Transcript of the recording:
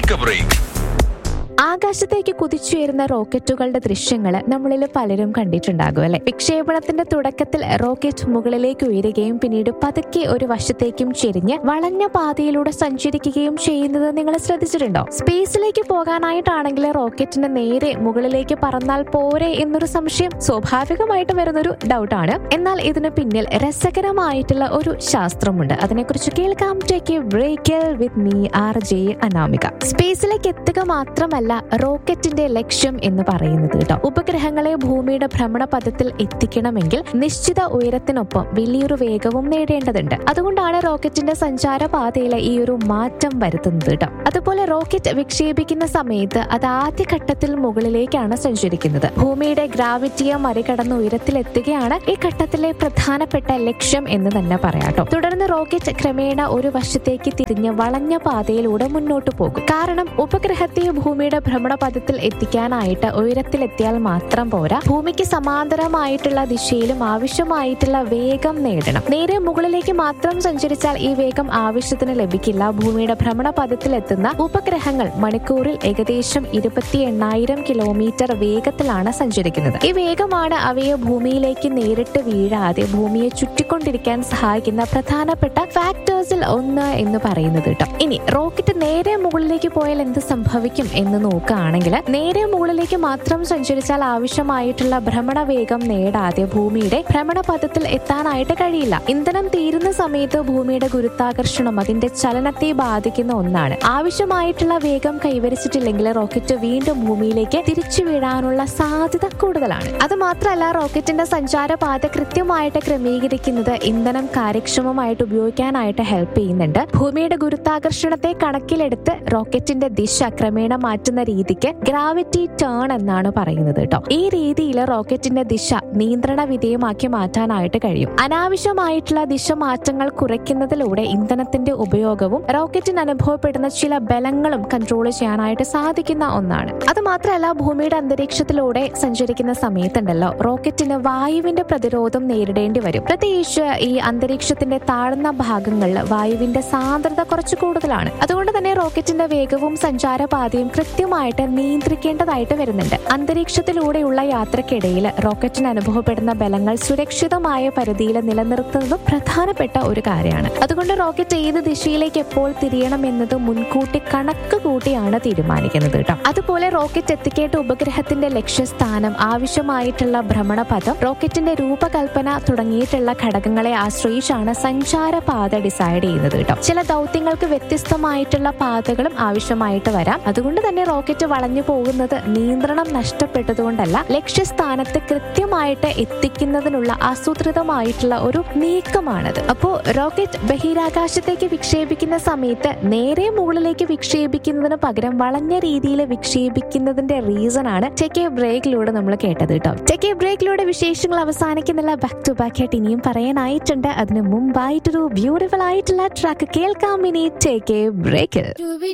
take a break ആകാശത്തേക്ക് കുതിച്ചുയരുന്ന റോക്കറ്റുകളുടെ ദൃശ്യങ്ങൾ നമ്മളിൽ പലരും കണ്ടിട്ടുണ്ടാകും അല്ലെ വിക്ഷേപണത്തിന്റെ തുടക്കത്തിൽ റോക്കറ്റ് മുകളിലേക്ക് ഉയരുകയും പിന്നീട് പതുക്കെ ഒരു വശത്തേക്കും ചെരിഞ്ഞ് വളഞ്ഞ പാതയിലൂടെ സഞ്ചരിക്കുകയും ചെയ്യുന്നത് നിങ്ങൾ ശ്രദ്ധിച്ചിട്ടുണ്ടോ സ്പേസിലേക്ക് പോകാനായിട്ടാണെങ്കിൽ റോക്കറ്റിന് നേരെ മുകളിലേക്ക് പറന്നാൽ പോരെ എന്നൊരു സംശയം സ്വാഭാവികമായിട്ട് വരുന്നൊരു ഡൗട്ടാണ് എന്നാൽ ഇതിന് പിന്നിൽ രസകരമായിട്ടുള്ള ഒരു ശാസ്ത്രമുണ്ട് അതിനെക്കുറിച്ച് കേൾക്കാം take a break with me R J Anamika സ്പേസിലേക്ക് എത്തുക മാത്രമല്ല റോക്കറ്റിന്റെ ലക്ഷ്യം എന്ന് പറയുന്നത് കേട്ടോ ഉപഗ്രഹങ്ങളെ ഭൂമിയുടെ ഭ്രമണപഥത്തിൽ എത്തിക്കണമെങ്കിൽ നിശ്ചിത ഉയരത്തിനൊപ്പം വലിയൊരു വേഗവും നേടേണ്ടതുണ്ട് അതുകൊണ്ടാണ് റോക്കറ്റിന്റെ സഞ്ചാരപാതയിലെ ഈ ഒരു മാറ്റം വരുത്തുന്നത് കേട്ടോ അതുപോലെ റോക്കറ്റ് വിക്ഷേപിക്കുന്ന സമയത്ത് അത് ആദ്യഘട്ടത്തിൽ മുകളിലേക്കാണ് സഞ്ചരിക്കുന്നത് ഭൂമിയുടെ ഗ്രാവിറ്റിയെ മറികടന്ന് ഉയരത്തിലെത്തുകയാണ് ഈ ഘട്ടത്തിലെ പ്രധാനപ്പെട്ട ലക്ഷ്യം എന്ന് തന്നെ പറയാട്ടോ തുടർന്ന് റോക്കറ്റ് ക്രമേണ ഒരു വശത്തേക്ക് തിരിഞ്ഞ് വളഞ്ഞ പാതയിലൂടെ മുന്നോട്ട് പോകും കാരണം ഉപഗ്രഹത്തെ ഭൂമിയുടെ ഭ്രമണപഥത്തിൽ എത്തിക്കാനായിട്ട് ഉയരത്തിലെത്തിയാൽ മാത്രം പോരാ ഭൂമിക്ക് സമാന്തരമായിട്ടുള്ള ദിശയിലും ആവശ്യമായിട്ടുള്ള വേഗം നേടണം നേരെ മുകളിലേക്ക് മാത്രം സഞ്ചരിച്ചാൽ ഈ വേഗം ആവശ്യത്തിന് ലഭിക്കില്ല ഭൂമിയുടെ ഭ്രമണപഥത്തിൽ എത്തുന്ന ഉപഗ്രഹങ്ങൾ മണിക്കൂറിൽ ഏകദേശം ഇരുപത്തി എണ്ണായിരം കിലോമീറ്റർ വേഗത്തിലാണ് സഞ്ചരിക്കുന്നത് ഈ വേഗമാണ് അവയെ ഭൂമിയിലേക്ക് നേരിട്ട് വീഴാതെ ഭൂമിയെ ചുറ്റിക്കൊണ്ടിരിക്കാൻ സഹായിക്കുന്ന പ്രധാനപ്പെട്ട ഫാക്ടേഴ്സിൽ ഒന്ന് എന്ന് പറയുന്നത് കേട്ടോ ഇനി റോക്കറ്റ് നേരെ മുകളിലേക്ക് പോയാൽ എന്ത് സംഭവിക്കും എന്ന് നോക്കുകയാണെങ്കിൽ നേരെ മുകളിലേക്ക് മാത്രം സഞ്ചരിച്ചാൽ ആവശ്യമായിട്ടുള്ള ഭ്രമണ വേഗം നേടാതെ ഭൂമിയുടെ ഭ്രമണപഥത്തിൽ എത്താനായിട്ട് കഴിയില്ല ഇന്ധനം തീരുന്ന സമയത്ത് ഭൂമിയുടെ ഗുരുത്വാകർഷണം അതിന്റെ ചലനത്തെ ബാധിക്കുന്ന ഒന്നാണ് ആവശ്യമായിട്ടുള്ള വേഗം കൈവരിച്ചിട്ടില്ലെങ്കിൽ റോക്കറ്റ് വീണ്ടും ഭൂമിയിലേക്ക് തിരിച്ചു വീഴാനുള്ള സാധ്യത കൂടുതലാണ് അത് മാത്രമല്ല റോക്കറ്റിന്റെ സഞ്ചാരപാത കൃത്യമായിട്ട് ക്രമീകരിക്കുന്നത് ഇന്ധനം കാര്യക്ഷമമായിട്ട് ഉപയോഗിക്കാനായിട്ട് ഹെൽപ്പ് ചെയ്യുന്നുണ്ട് ഭൂമിയുടെ ഗുരുത്വാകർഷണത്തെ കണക്കിലെടുത്ത് റോക്കറ്റിന്റെ ദിശ ക്രമേണ മാറ്റുന്ന രീതിക്ക് ഗ്രാവിറ്റി ടേൺ എന്നാണ് പറയുന്നത് കേട്ടോ ഈ രീതിയിൽ റോക്കറ്റിന്റെ ദിശ നിയന്ത്രണ വിധേയമാക്കി മാറ്റാനായിട്ട് കഴിയും അനാവശ്യമായിട്ടുള്ള ദിശ മാറ്റങ്ങൾ കുറയ്ക്കുന്നതിലൂടെ ഇന്ധനത്തിന്റെ ഉപയോഗവും റോക്കറ്റിന് അനുഭവപ്പെടുന്ന ചില ബലങ്ങളും കൺട്രോൾ ചെയ്യാനായിട്ട് സാധിക്കുന്ന ഒന്നാണ് അത് മാത്രമല്ല ഭൂമിയുടെ അന്തരീക്ഷത്തിലൂടെ സഞ്ചരിക്കുന്ന സമയത്തുണ്ടല്ലോ റോക്കറ്റിന് വായുവിന്റെ പ്രതിരോധം നേരിടേണ്ടി വരും പ്രത്യേകിച്ച് ഈ അന്തരീക്ഷത്തിന്റെ താഴ്ന്ന ഭാഗങ്ങളിൽ വായുവിന്റെ സാന്ദ്രത കുറച്ച് കൂടുതലാണ് അതുകൊണ്ട് തന്നെ റോക്കറ്റിന്റെ വേഗവും സഞ്ചാരപാതയും കൃത്യമായിട്ട് നിയന്ത്രിക്കേണ്ടതായിട്ട് വരുന്നുണ്ട് അന്തരീക്ഷത്തിലൂടെയുള്ള യാത്രക്കിടയിൽ റോക്കറ്റിന് അനുഭവപ്പെടുന്ന ബലങ്ങൾ സുരക്ഷിതമായ പരിധിയിൽ നിലനിർത്തുന്നതും പ്രധാനപ്പെട്ട ഒരു കാര്യമാണ് അതുകൊണ്ട് റോക്കറ്റ് ഏത് ദിശയിലേക്ക് എപ്പോൾ തിരിയണം എന്നത് മുൻകൂട്ടി കണക്ക് കൂട്ടിയാണ് തീരുമാനിക്കുന്നത് കേട്ടോ അതുപോലെ റോക്കറ്റ് എത്തിക്കേണ്ട ഉപഗ്രഹത്തിന്റെ ലക്ഷ്യസ്ഥാനം ആവശ്യമായിട്ടുള്ള ഭ്രമണപഥം റോക്കറ്റിന്റെ രൂപകൽപ്പന തുടങ്ങിയിട്ടുള്ള ഘടകങ്ങളെ ആശ്രയിച്ചാണ് സഞ്ചാരപാത ഡിസൈഡ് ചെയ്യുന്നത് കേട്ടോ ചില ദൗത്യങ്ങൾക്ക് വ്യത്യസ്തമായിട്ടുള്ള പാതകളും ആവശ്യമായിട്ട് വരാം അതുകൊണ്ട് തന്നെ റോക്കറ്റ് വളഞ്ഞു പോകുന്നത് നിയന്ത്രണം നഷ്ടപ്പെട്ടതുകൊണ്ടല്ല ലക്ഷ്യസ്ഥാനത്ത് കൃത്യമായിട്ട് എത്തിക്കുന്നതിനുള്ള ആസൂത്രിതമായിട്ടുള്ള ഒരു നീക്കമാണത് അപ്പോ റോക്കറ്റ് ബഹിരാകാശത്തേക്ക് വിക്ഷേപിക്കുന്ന സമയത്ത് നേരെ മുകളിലേക്ക് വിക്ഷേപിക്കുന്നതിന് പകരം വളഞ്ഞ രീതിയിൽ വിക്ഷേപിക്കുന്നതിന്റെ റീസൺ ആണ് ടെക് എ ബ്രേക്കിലൂടെ നമ്മൾ കേട്ടത് കേട്ടോ ടെക് എ ബ്രേക്കിലൂടെ വിശേഷങ്ങൾ അവസാനിക്കുന്നില്ല ബാക്ക് ടു ബാക്ക് ആയിട്ട് ഇനിയും പറയാനായിട്ടുണ്ട് അതിന് മുമ്പായിട്ടൊരു ബ്യൂട്ടിഫുൾ ആയിട്ടുള്ള ട്രാക്ക് കേൾക്കാം ഇനി ടേക്ക് എ ബ്രേക്കിൽ